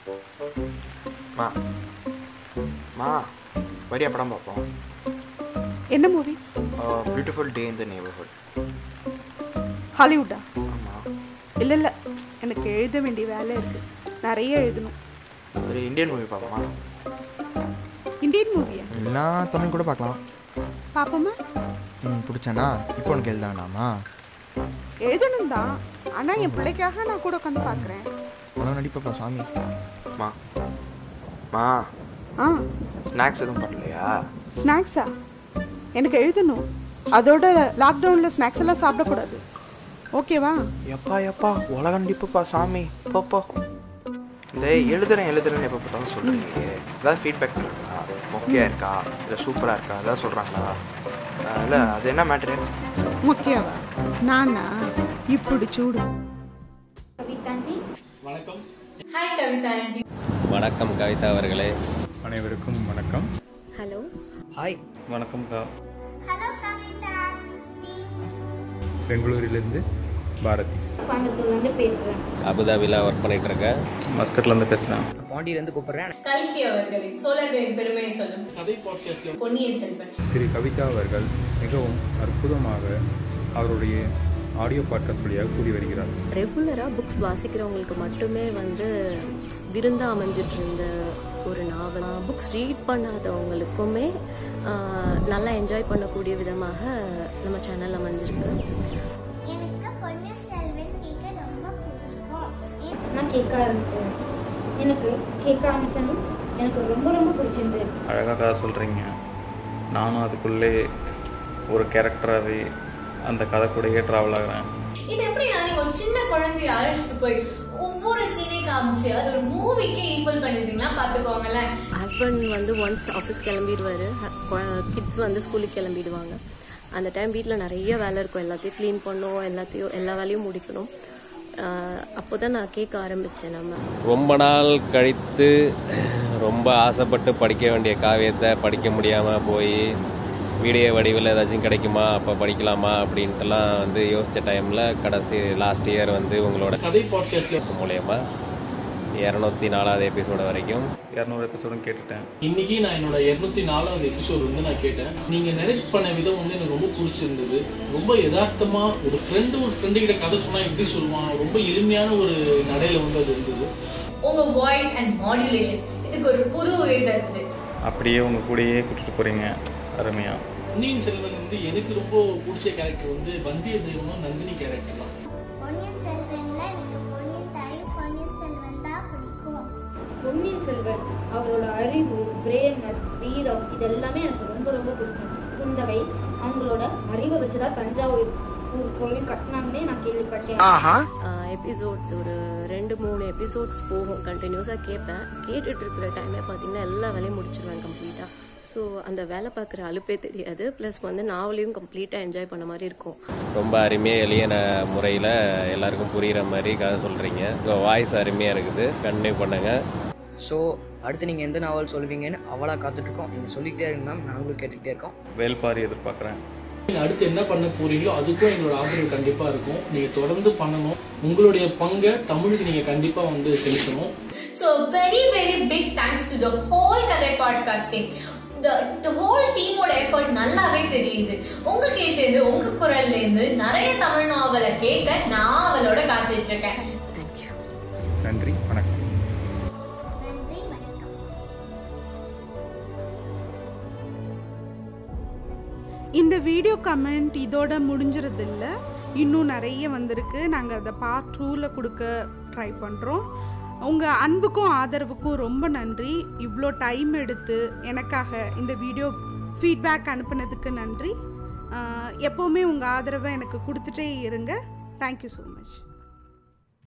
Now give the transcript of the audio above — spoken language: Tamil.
மா மா வரியா படம் பார்ப்போம் என்ன மூவி பியூட்டிஃபுல் டே இன் த நeighborhood ஹாலிவுட்டா ஆமாம் இல்லை இல்லை எனக்கு எழுத வேண்டிய வேலை இருக்குது நிறைய எழுதணும் ஒரு இந்தியன் மூவி பார்ப்போமா இந்தியன் மூவியா இல்லைனா தமிழ் கூட பார்க்கலாம் பார்ப்போமா ம் பிடிச்சானா இப்போ உனக்கு எழுத வேணாமா எழுதணும் தான் ஆனால் என் பிள்ளைக்காக நான் கூட உட்காந்து பார்க்குறேன் உனக்கு நடிப்பப்பா சாமி மா மா ஆ ஸ்நாக்ஸ் எதுவும் பண்ணலையா ஸ்நாக்ஸா எனக்கு எழுதணும் அதோட லாக்டவுனில் ஸ்நாக்ஸ் எல்லாம் சாப்பிடக்கூடாது ஓகேவா எப்பா எப்பா உலக நடிப்புப்பா சாமி போப்போ இந்த எழுதுறேன் எழுதுறேன்னு எப்போ பார்த்தாலும் சொல்கிறீங்க ஏதாவது ஃபீட்பேக் இருக்கா மொக்கையாக இருக்கா இல்லை சூப்பராக இருக்கா ஏதாவது சொல்கிறாங்களா இல்லை அது என்ன மேட்ரு முக்கியவா நானா இப்படி சூடு ஹாய் கவிதா ஆண்டி வணக்கம் கவிதா அவர்களே அனைவருக்கும் வணக்கம் ஹலோ ஹாய் வணக்கம்க்கா பெங்களூரிலிருந்து பாரதி கோயம்புத்தூர்லேருந்து பேசுகிறேன் அபுதாபியில் ஒர்க் பண்ணிட்டு இருக்கேன் மஸ்கட்லேருந்து பேசுகிறேன் பாண்டியிலேருந்து கூப்பிட்றேன் கல்கி அவர்களின் சோழர்களின் பெருமையை சொல்லும் கதை பாட்காஸ்ட் பொன்னியின் செல்வன் திரு கவிதா அவர்கள் மிகவும் அற்புதமாக அவருடைய ஆடியோ பாட்காஸ்ட் வழியாக கூறி வருகிறார் ரெகுலராக புக்ஸ் வாசிக்கிறவங்களுக்கு மட்டுமே வந்து விருந்தா அமைஞ்சிட்டு இருந்த ஒரு நாவல் புக்ஸ் ரீட் பண்ணாதவங்களுக்குமே ஆஹ், நல்லா என்ஜாய் பண்ணக்கூடிய விதமாக நம்ம சேனல் அமைஞ்சிருக்கு எனக்கு பொண்ணு செல்வன் கேட்க ரொம்ப பிடிக்கும் நான் கேட்க ஆரம்பித்தேன் எனக்கு கேட்க ஆரம்பித்ததும் எனக்கு ரொம்ப ரொம்ப பிடிச்சிருந்தது அழகாக கதை சொல்கிறீங்க நானும் அதுக்குள்ளே ஒரு கேரக்டராகவே அந்த கதை கூடயே ட்ராவல் ஆகிறேன் இது எப்படி நீங்க ஒரு சின்ன குழந்தைய அழைச்சிட்டு போய் ஒவ்வொரு சீனே காமிச்சு அது ஒரு மூவிக்கே ஈக்குவல் பண்ணிருந்தீங்களா பாத்துக்கோங்களேன் ஹஸ்பண்ட் வந்து ஒன்ஸ் ஆஃபீஸ் கிளம்பிடுவார் கிட்ஸ் வந்து ஸ்கூலுக்கு கிளம்பிடுவாங்க அந்த டைம் வீட்டில் நிறைய வேலை இருக்கும் எல்லாத்தையும் க்ளீன் பண்ணணும் எல்லாத்தையும் எல்லா வேலையும் முடிக்கணும் அப்போ தான் நான் கேட்க ஆரம்பித்தேன் நம்ம ரொம்ப நாள் கழித்து ரொம்ப ஆசைப்பட்டு படிக்க வேண்டிய காவியத்தை படிக்க முடியாமல் போய் வீடியோ வடிவில் ஏதாச்சும் கிடைக்குமா அப்போ படிக்கலாமா அப்படின்ட்டுலாம் வந்து யோசித்த டைமில் கடைசி லாஸ்ட் இயர் வந்து உங்களோட கதை பாட்காஸ்ட் மூலயமா இரநூத்தி நாலாவது எபிசோடு வரைக்கும் இரநூறு எபிசோடும் கேட்டுட்டேன் இன்னைக்கு நான் என்னோட இருநூத்தி நாலாவது எபிசோடு வந்து நான் கேட்டேன் நீங்க நெரேட் பண்ண விதம் வந்து எனக்கு ரொம்ப பிடிச்சிருந்தது ரொம்ப யதார்த்தமா ஒரு ஃப்ரெண்டு ஒரு ஃப்ரெண்டு கிட்ட கதை சொன்னா எப்படி சொல்லுவான் ரொம்ப எளிமையான ஒரு நடையில வந்து அது இருந்தது உங்க வாய்ஸ் அண்ட் மாடுலேஷன் இதுக்கு ஒரு புது உயிர் தருது அப்படியே உங்கள் கூடயே கூட்டிட்டு போகிறீங்க அருமையாக பொன்னியின் செல்வன் வந்து எனக்கு ரொம்ப பிடிச்ச கேரக்டர் வந்து வந்தியத்தேவனும் நந்தினி கேரக்டர் தான் பொன்னியின் செல்வன்ல எனக்கு பொன்னியின் தாயும் பொன்னியின் செல்வன் தான் பிடிக்கும் பொன்னியின் செல்வன் அவரோட அறிவு பிரேம்னஸ் வீரம் இது எல்லாமே எனக்கு ரொம்ப ரொம்ப பிடிக்கும் குந்தவை அவங்களோட அறிவை வச்சுதான் தஞ்சாவூர் ஊர் கோயில் கட்டினாங்கன்னே நான் கேள்விப்பட்டேன் எபிசோட்ஸ் ஒரு ரெண்டு மூணு எபிசோட்ஸ் போகும் கண்டினியூஸாக கேட்பேன் கேட்டுட்டு இருக்கிற டைமே பார்த்தீங்கன்னா எல்லா வேலையும் முடிச்சிருவேன் கம்ப்ளீட்டாக ஸோ அந்த வேலை பார்க்குற அலுப்பே தெரியாது ப்ளஸ் வந்து நாவலையும் கம்ப்ளீட்டாக என்ஜாய் பண்ண மாதிரி இருக்கும் ரொம்ப அருமையாக எளிய ந- முறையில் எல்லாருக்கும் புரிகிற மாதிரி கதை சொல்கிறீங்க உங்கள் வாய்ஸ் அருமையாக இருக்குது கண்டினியூ பண்ணுங்கள் ஸோ அடுத்து நீங்கள் எந்த நாவல் சொல்லுவீங்கன்னு அவளாக காத்துட்ருக்கோம் நீங்கள் சொல்லிக்கிட்டே இருங்க மேம் நாங்களும் கேட்டுக்கிட்டே இருக்கோம் வேல்பாரி எதிர்பார்க்குறேன் நீங்க அடுத்து என்ன பண்ண போறீங்களோ அதுக்கும் எங்களோட ஆதரவு கண்டிப்பா இருக்கும் நீங்க தொடர்ந்து பண்ணணும் உங்களுடைய பங்கை தமிழுக்கு நீங்க கண்டிப்பா வந்து செலுத்தணும் So very very big thanks to the whole கதை podcast team the the whole டீமோட எஃபர்ட் நல்லாவே தெரியுது உங்க கேட்டது உங்க குரல்ல இருந்து நிறைய தமிழ் நாவலை கேட்க நான் அவளோட காத்துட்டு இருக்கேன் தேங்க்யூ நன்றி வணக்கம் நன்றி வணக்கம் இந்த வீடியோ கமெண்ட் இதோட முடிஞ்சிறது இல்ல இன்னும் நிறைய வந்திருக்கு நாங்கள் அதை பார்ட் டூவில் கொடுக்க ட்ரை பண்ணுறோம் உங்கள் அன்புக்கும் ஆதரவுக்கும் ரொம்ப நன்றி இவ்வளோ டைம் எடுத்து எனக்காக இந்த வீடியோ ஃபீட்பேக் அனுப்புனதுக்கு நன்றி ஆஹ் எப்போவுமே உங்கள் ஆதரவை எனக்கு கொடுத்துட்டே இருங்க தேங்க்யூ ஸோ மச்